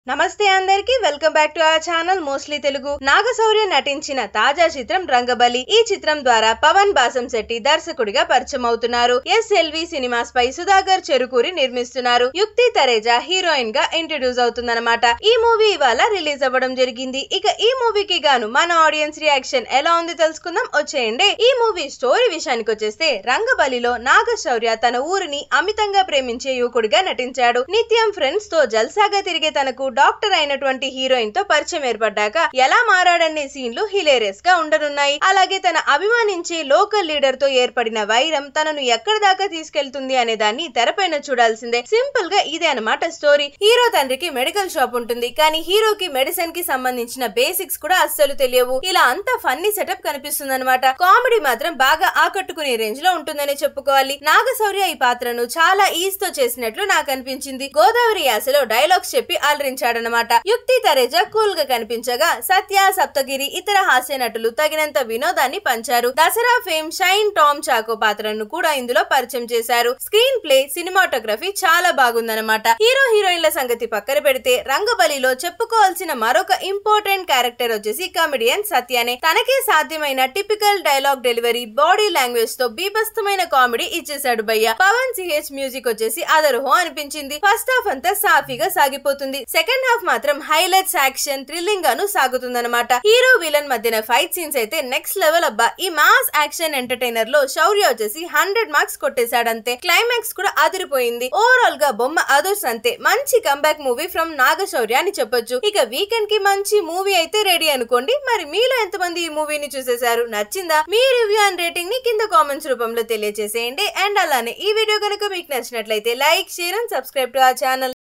నమస్తే అందరికి welcome back to our channel mostly Telugu Naga Shaurya నటించిన తాజా చిత్రం రంగబలి ఈ చిత్రం ద్వారా పవన్ బాసం శెట్టి దర్శకుడిగా పరిచయం అవుతున్నారు ఎస్ఎల్వి సినిమాస్ పై సుధాకర్ చెరుకూరి నిర్మిస్తున్నారు యుక్తి తరేజా హీరోయిన్ గా ఇంట్రడ్యూస్ అవుతుందన్నమాట ఈ మూవీ ఇవాళ రిలీజ్ అవ్వడం జరిగింది ఇక ఈ మూవీకి గాను మన ఆడియన్స్ రియాక్షన్ ఎలా ఉంది తెలుసుకుందాం వచ్చేయండి ఈ మూవీ స్టోరీ విషయానికి వచ్చేస్తే రంగబలిలో నాగశౌర్య తన ఊరిని అమితంగా ప్రేమించే యువకుడిగా నటించాడు నిత్యం ఫ్రెండ్స్ తో జల్సాగా తిరిగే తనకు డాక్టర్ అయినటువంటి హీరోయిన్ తో పరిచయం ఏర్పడ్డాక ఎలా మారాడనే సీన్లు హిలేరియస్ గా ఉండనున్నాయి అలాగే తన అభిమానించే లోకల్ లీడర్ తో ఏర్పడిన వైరం తనను ఎక్కడి దాకా తీసుకెళ్తుంది అనే దాన్ని తెరపైన చూడాల్సిందే సింపుల్ గా ఇదే అనమాట స్టోరీ హీరో తండ్రికి మెడికల్ షాప్ ఉంటుంది కానీ హీరోకి మెడిసిన్ కి సంబంధించిన బేసిక్స్ కూడా అస్సలు తెలియవు ఇలా అంతా ఫన్నీ సెటప్ కనిపిస్తుంది అనమాట కామెడీ మాత్రం బాగా ఆకట్టుకునే రేంజ్ లో ఉంటుందని చెప్పుకోవాలి నాగశౌర్య ఈ పాత్రను చాలా ఈజ్ తో చేసినట్లు నాకు అనిపించింది గోదావరి యాసలో డైలాగ్స్ చెప్పి అలరించాడనమాట యుక్తి తరేజా కూల్ గా కనిపించగా సత్య సప్తగిరి ఇతర హాస్య నటులు తగినంత వినోదాన్ని పంచారు దసరా ఫేమ్ షైన్ టామ్ చాకో పాత్రను కూడా ఇందులో పరిచయం చేశారు స్క్రీన్ ప్లే సినిమాటోగ్రఫీ చాలా బాగుందన్నమాట హీరో హీరోయిన్ల సంగతి పక్కన పెడితే రంగబలిలో చెప్పుకోవాల్సిన మరొక ఇంపార్టెంట్ క్యారెక్టర్ వచ్చేసి కమెడియన్ సత్యనే తనకే సాధ్యమైన typical dialogue delivery body language తో బీభత్సమైన కామెడీ ఇచ్చేశాడు భయ్య పవన్ సిహెచ్ మ్యూజిక్ వచ్చేసి అదర్హో అనిపించింది ఫస్ట్ హాఫ్ అంతా సాఫీగా సాగిపోతుంది సెకండ్ హాఫ్ మాత్రం హైలైట్స్ యాక్షన్ థ్రిల్లింగ్ గాను సాగుతుందన్నమాట హీరో విలన్ మధ్యన ఫైట్ సీన్స్ అయితే నెక్స్ట్ లెవెల్ అబ్బా ఈ మాస్ యాక్షన్ ఎంటర్టైనర్ లో శౌర్య వచ్చేసి హండ్రెడ్ మార్క్స్ కొట్టేశాడంతే క్లైమాక్స్ కూడా అదిరిపోయింది ఓవరాల్ గా బొమ్మ అదర్స్ అంతే మంచి కంబ్యాక్ మూవీ ఫ్రమ్ నాగశౌర్య అని చెప్పొచ్చు ఇక వీకెండ్ కి మంచి మూవీ అయితే రెడీ అనుకోండి మరి మీలో ఎంతమంది ఈ మూవీని చూసేశారు నచ్చిందా మీ రివ్యూ అండ్ రేటింగ్ ని కింద కామెంట్స్ రూపంలో తెలియజేసేయండి అండ్ అలానే ఈ వీడియో కనుక మీకు నచ్చినట్లయితే like share and subscribe to ఆ ఛానల్